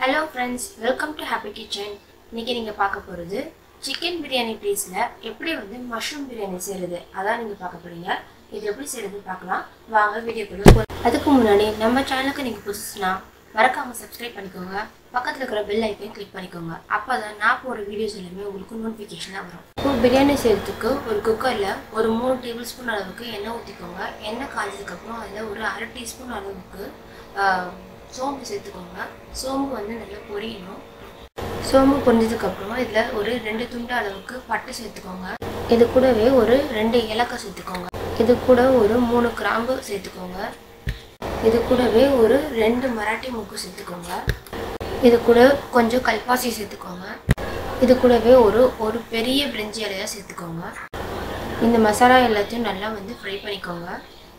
hello friends welcome to happy kitchen இன்னைக்கு நீங்கள் பார்க்க போகிறது சிக்கன் பிரியாணி பீஸில் எப்படி வந்து மஷ்ரூம் பிரியாணி செய்கிறது அதான் நீங்கள் பார்க்க போறீங்க இது எப்படி செய்கிறது பார்க்கலாம் வாங்க வீடியோக்குள்ள போ அதுக்கு முன்னாடி நம்ம சேனலுக்கு நீங்கள் புதுசுனா மறக்காம சப்ஸ்கிரைப் பண்ணிக்கோங்க பக்கத்தில் இருக்கிற பெல் ஐக்கன் கிளிக் பண்ணிக்கோங்க அப்போ தான் நான் போகிற வீடியோஸ் எல்லாமே உங்களுக்கு நோட்டிஃபிகேஷனாக வரும் இப்போ பிரியாணி செய்கிறதுக்கு ஒரு குக்கரில் ஒரு மூணு டேபிள் ஸ்பூன் அளவுக்கு எண்ணெய் ஊற்றிக்கோங்க எண்ணெய் காய்ஞ்சதுக்கப்புறம் அதில் ஒரு அரை டீஸ்பூன் அளவுக்கு ஆஹ், சோம்பு சேர்த்துக்கோங்க சோம்பு வந்து நல்லா பொரியணும் சோம்பு பொரிஞ்சதுக்கப்புறமா இதில் ஒரு ரெண்டு துண்டு அளவுக்கு பட்டை சேர்த்துக்கோங்க இது கூடவே ஒரு ரெண்டு ஏலக்காய் சேர்த்துக்கோங்க இது கூட ஒரு மூணு கிராம்பு சேர்த்துக்கோங்க இது கூடவே ஒரு ரெண்டு மராட்டி மூக்கு சேர்த்துக்கோங்க இது கூட கொஞ்சம் கல்பாசி சேர்த்துக்கோங்க இது கூடவே ஒரு ஒரு பெரிய பிரிஞ்சி இலையை சேர்த்துக்கோங்க இந்த மசாலா எல்லாத்தையும் நல்லா வந்து ஃப்ரை பண்ணிக்கோங்க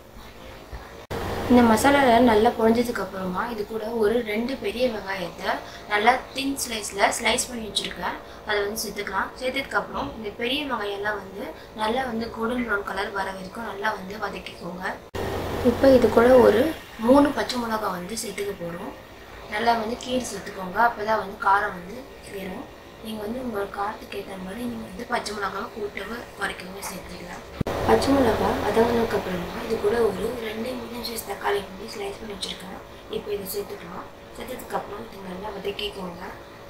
இந்த மசாலாவில் நல்லா பொரிஞ்சதுக்கு அப்புறமா இது கூட ஒரு ரெண்டு பெரிய வெங்காயத்தை நல்லா தின் ஸ்லைஸில் ஸ்லைஸ் பண்ணி வச்சுருக்கேன் அதை வந்து சேர்த்துக்கலாம் சேர்த்ததுக்கப்புறம் இந்த பெரிய வெங்காயம்லாம் வந்து நல்லா வந்து கோல்டன் ப்ரௌன் கலர் வர வரைக்கும் நல்லா வந்து வதக்கிக்கோங்க இப்போ இது கூட ஒரு மூணு பச்சை மிளகாய் வந்து சேர்த்துக்க போகிறோம் நல்லா வந்து கீழ் சேர்த்துக்கோங்க அப்போ தான் வந்து காரம் வந்து ஏறும் நீங்கள் வந்து உங்கள் காரத்துக்கு ஏற்ற மாதிரி நீங்கள் வந்து பச்சை மிளகாய் கூட்டவோ குறைக்கவோ சேர்த்துக்கலாம் பச்சை மிளகாய் வதங்கினதுக்கு அப்புறமா இது கூட ஒரு ரெண்டு மீடியம் சைஸ் தக்காளி வந்து ஸ்லைஸ் பண்ணி வச்சுருக்கேன் இப்போ இதை சேர்த்துக்கலாம் சேர்த்ததுக்கப்புறம் இது நல்லா வதக்கிக்கோங்க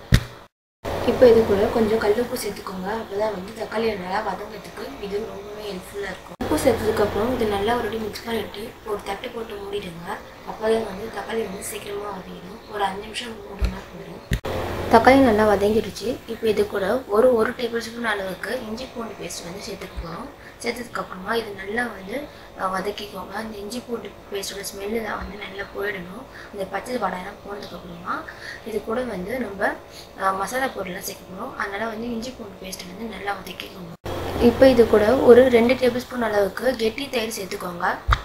இப்போ இது கூட கொஞ்சம் கல்லுப்பு சேர்த்துக்கோங்க அப்போ தான் வந்து தக்காளி நல்லா வதங்கிறதுக்கு இது ரொம்பவே ஹெல்ப்ஃபுல்லாக இருக்கும் உப்பு சேர்த்ததுக்கப்புறம் இது நல்லா ஒரு வாட்டி மிக்ஸ் பண்ணிவிட்டு ஒரு தட்டு போட்டு மூடிடுங்க அப்போ தான் வந்து தக்காளி வந்து சீக்கிரமாக வதங்கிடும் ஒரு அஞ்சு நிமிஷம் மூடினா போதும் தக்காளி நல்லா வதங்கிடுச்சு இப்போ இது கூட ஒரு ஒரு டேபிள் ஸ்பூன் அளவுக்கு இஞ்சி பூண்டு பேஸ்ட் வந்து சேர்த்துக்க போகிறோம் சேர்த்ததுக்கப்புறமா இது நல்லா வந்து அஹ், வதக்கிக்கோங்க அந்த இஞ்சி பூண்டு பேஸ்ட்டோட ஸ்மெல்லு தான் வந்து நல்லா போயிடணும் இந்த பச்சை வடையெல்லாம் போனதுக்கப்புறமா இது கூட வந்து நம்ம அஹ், மசாலா பொருள்லாம் சேர்க்க போகிறோம் அதனால் வந்து இஞ்சி பூண்டு பேஸ்ட் வந்து நல்லா வதக்கிக்கோங்க இப்போ இது கூட ஒரு ரெண்டு டேபிள் ஸ்பூன் அளவுக்கு கெட்டி தயிர் சேர்த்துக்கோங்க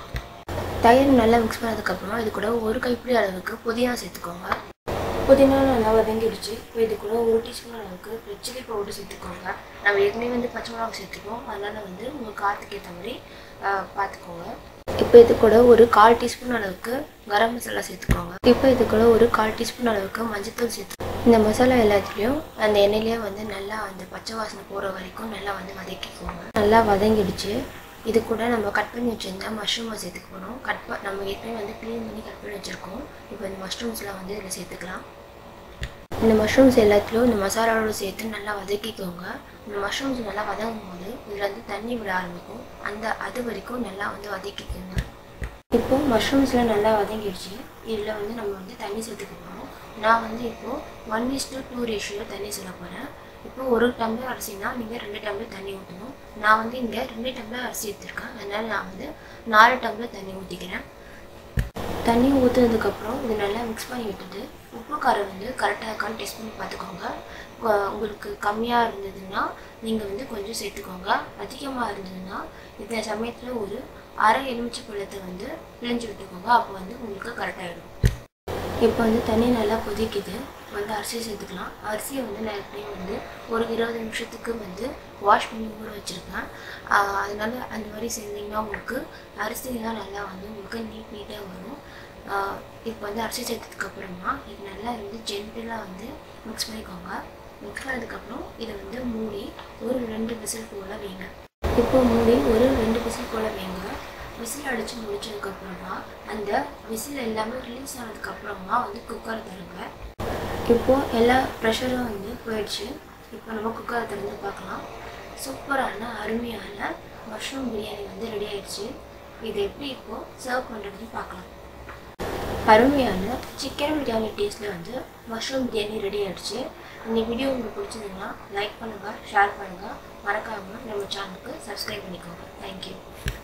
தயிர் நல்லா மிக்ஸ் பண்ணதுக்கப்புறமா இது கூட ஒரு கைப்பிடி அளவுக்கு புதினா சேர்த்துக்கோங்க புதினா நல்லா வதங்கிடுச்சு இப்போ இது கூட ஒரு டீஸ்பூன் அளவுக்கு ரெட் சில்லி பவுடர் சேர்த்துக்கோங்க நம்ம ஏற்கனவே வந்து பச்சை மிளகா சேர்த்துக்கோம் அதனால் வந்து உங்கள் காரத்துக்கு ஏற்ற மாதிரி ஆஹ், பார்த்துக்கோங்க இப்போ இது கூட ஒரு கால் டீஸ்பூன் அளவுக்கு கரம் மசாலா சேர்த்துக்கோங்க இப்போ இது கூட ஒரு கால் டீஸ்பூன் அளவுக்கு மஞ்சத்தூள் சேர்த்து இந்த மசாலா எல்லாத்துலேயும் அந்த எண்ணெயிலே வந்து நல்லா அந்த பச்சை வாசனை போகிற வரைக்கும் நல்லா வந்து வதக்கிக்கோங்க நல்லா வதங்கிடுச்சு இது கூட நம்ம கட் பண்ணி வச்சுருந்தா மஷ்ரூமை சேர்த்துக்க போகிறோம் கட் ப நம்ம ஏற்கனவே வந்து க்ளீன் பண்ணி கட் பண்ணி வச்சுருக்கோம் இப்போ இந்த மஷ்ரூம்ஸ்லாம் வந்து இதில் சேர்த்துக்கலாம் இந்த மஷ்ரூம்ஸ் எல்லாத்துலேயும் இந்த மசாலாவோட சேர்த்து நல்லா வதக்கிக்கோங்க இந்த மஷ்ரூம்ஸ் நல்லா வதங்கும் போது இதில் வந்து தண்ணி விட ஆரம்பிக்கும் அந்த அது வரைக்கும் நல்லா வந்து வதக்கிக்கோங்க இப்போ மஷ்ரூம்ஸ்லாம் நல்லா வதங்கிடுச்சு இதில் வந்து நம்ம வந்து தண்ணி சேர்த்துக்க போகிறோம் நான் வந்து இப்போது one is to two ratio தண்ணி சொல்ல போகிறேன் இப்போ ஒரு டம்ளர் அரிசினா நீங்கள் ரெண்டு டம்ளர் தண்ணி ஊற்றணும் நான் வந்து இங்கே ரெண்டு டம்ளர் அரிசி எடுத்திருக்கேன் அதனால் நான் வந்து நாலு டம்ளர் தண்ணி ஊற்றிக்கிறேன் தண்ணி ஊற்றுனதுக்கப்புறம் இது நல்லா மிக்ஸ் பண்ணி விட்டுட்டு உப்பு காரம் வந்து கரெக்டாக இருக்கான்னு டெஸ்ட் பண்ணி பார்த்துக்கோங்க உ- உங்களுக்கு கம்மியாக இருந்ததுன்னா நீங்கள் வந்து கொஞ்சம் சேர்த்துக்கோங்க அதிகமாக இருந்ததுன்னா இந்த சமயத்தில் ஒரு அரை எலுமிச்சை பழத்தை வந்து பிழிஞ்சு விட்டுக்கோங்க அப்போ வந்து உங்களுக்கு கரெக்டாகிடும் இப்போ வந்து தண்ணி நல்லா கொதிக்குது இப்போ வந்து அரிசி சேர்த்துக்கலாம் அரிசியை வந்து நான் எப்படியும் வந்து ஒரு இருபது நிமிஷத்துக்கு வந்து வாஷ் பண்ணி ஊற வச்சுருக்கேன் ஆஹ் அதனால அந்த மாதிரி செஞ்சீங்கன்னா உங்களுக்கு அரிசிலாம் நல்லா வந்து உங்களுக்கு நீட் நீட்டாக வரும் ஆஹ் இப்போ வந்து அரிசி சேர்த்ததுக்கு அப்புறமா இது நல்லா வந்து ஜென்டிலாக வந்து மிக்ஸ் பண்ணிக்கோங்க மிக்ஸ் பண்ணதுக்கப்புறம் இதை வந்து மூடி ஒரு ரெண்டு விசில் போல் வைங்க இப்போ மூடி ஒரு ரெண்டு விசில் போல் வைங்க விசில் அடித்து முடிச்சதுக்கப்புறமா அந்த விசில் எல்லாமே ரிலீஸ் ஆனதுக்கப்புறமா வந்து குக்கரை தருங்க இப்போது எல்லா ப்ரெஷரும் வந்து போயிடுச்சு இப்போ நம்ம குக்கரை திறந்து பார்க்கலாம் சூப்பரான அருமையான மஷ்ரூம் பிரியாணி வந்து ரெடி ஆயிடுச்சு இது எப்படி இப்போது சர்வ் பண்ணுறதுன்னு பார்க்கலாம் அருமையான சிக்கன் பிரியாணி டேஸ்ட்டில் வந்து மஷ்ரூம் பிரியாணி ரெடி ஆயிடுச்சு இந்த வீடியோ உங்களுக்கு பிடிச்சதுன்னா லைக் பண்ணுங்கள் ஷேர் பண்ணுங்கள் மறக்காமல் நம்ம சேனலுக்கு சப்ஸ்கிரைப் பண்ணிக்கோங்க தேங்க்யூ